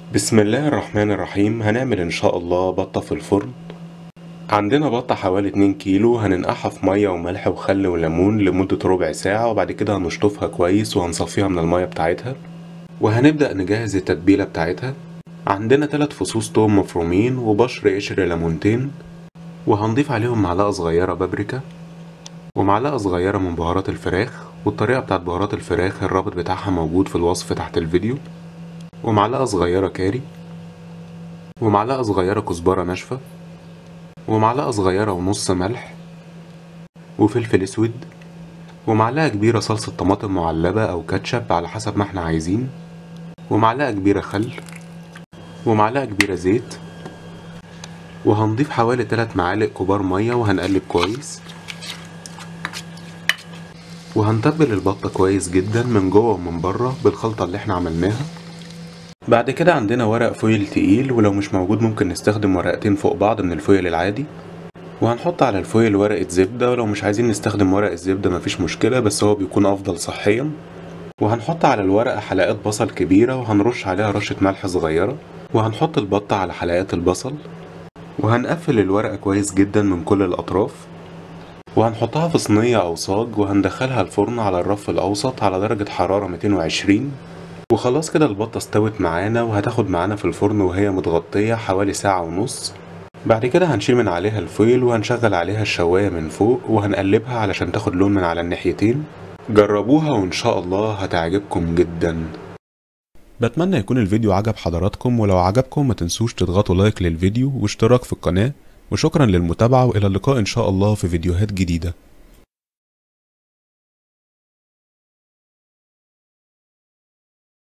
بسم الله الرحمن الرحيم هنعمل ان شاء الله بطة في الفرن عندنا بطة حوالي 2 كيلو هننقعها في مية وملح وخل وليمون لمدة ربع ساعة وبعد كده هنشطفها كويس وهنصفيها من المية بتاعتها وهنبدأ نجهز التتبيلة بتاعتها عندنا 3 فصوص توم مفرومين وبشر قشر ليمونتين وهنضيف عليهم معلقة صغيرة بابريكا ومعلقة صغيرة من بهارات الفراخ والطريقة بتاعت بهارات الفراخ الرابط بتاعها موجود في الوصف تحت الفيديو ومعلقة صغيرة كاري ومعلقة صغيرة كزبرة ناشفة ومعلقة صغيرة ونص ملح وفلفل اسود ومعلقة كبيرة صلصة طماطم معلبة أو كاتشب على حسب ما احنا عايزين ومعلقة كبيرة خل ومعلقة كبيرة زيت وهنضيف حوالي 3 معالق كبار مية وهنقلب كويس وهنتبل البطة كويس جدا من جوه ومن بره بالخلطة اللي احنا عملناها بعد كده عندنا ورق فويل تقيل ولو مش موجود ممكن نستخدم ورقتين فوق بعض من الفويل العادي وهنحط على الفويل ورقة زبدة ولو مش عايزين نستخدم ورق الزبدة مفيش مشكلة بس هو بيكون أفضل صحيا وهنحط على الورقة حلقات بصل كبيرة وهنرش عليها رشة ملح صغيرة وهنحط البطة على حلقات البصل وهنقفل الورقة كويس جدا من كل الأطراف وهنحطها في صينية أو صاج وهندخلها الفرن على الرف الأوسط على درجة حرارة 220 وخلاص كده البطة استوت معانا وهتاخد معانا في الفرن وهي متغطية حوالي ساعة ونص بعد كده هنشيل من عليها الفويل وهنشغل عليها الشواية من فوق وهنقلبها علشان تاخد لون من على الناحيتين جربوها وإن شاء الله هتعجبكم جدا بتمنى يكون الفيديو عجب حضراتكم ولو عجبكم ما تنسوش تضغطوا لايك للفيديو واشتراك في القناة وشكرا للمتابعة وإلى اللقاء إن شاء الله في فيديوهات جديدة